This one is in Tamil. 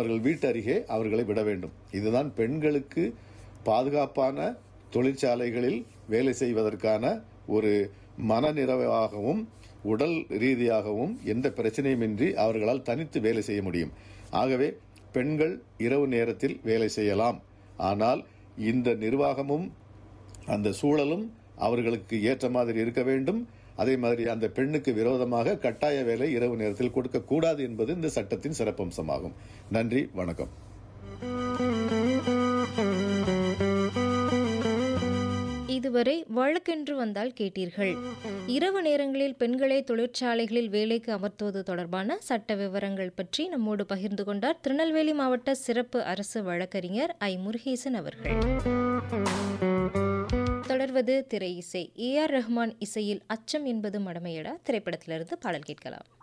அவர்கள் வீட்டு அருகே அவர்களை விட வேண்டும் இதுதான் பெண்களுக்கு பாதுகாப்பான தொழிற்சாலைகளில் வேலை செய்வதற்கான ஒரு மனநிறைவாகவும் உடல் ரீதியாகவும் எந்த பிரச்சனையுமின்றி அவர்களால் தனித்து வேலை செய்ய முடியும் ஆகவே பெண்கள் இரவு நேரத்தில் வேலை செய்யலாம் ஆனால் இந்த நிர்வாகமும் அந்த சூழலும் அவர்களுக்கு ஏற்ற மாதிரி இருக்க வேண்டும் அதே மாதிரி அந்த பெண்ணுக்கு விரோதமாக கட்டாய வேலை இரவு நேரத்தில் கொடுக்கக்கூடாது என்பது இந்த சட்டத்தின் சிறப்பம்சமாகும் நன்றி வணக்கம் இதுவரை வழக்கென்று வந்தால் கேட்டீர்கள் இரவு நேரங்களில் பெண்களை தொழிற்சாலைகளில் வேலைக்கு அமர்த்துவது தொடர்பான சட்ட விவரங்கள் பற்றி நம்மோடு பகிர்ந்து கொண்டார் திருநெல்வேலி மாவட்ட சிறப்பு அரசு வழக்கறிஞர் ஐ முருகேசன் அவர்கள் தொடர்வது திரை இசை ஏ ஆர் ரஹ்மான் இசையில் அச்சம் என்பது மடமையடா திரைப்படத்திலிருந்து பாடல் கேட்கலாம்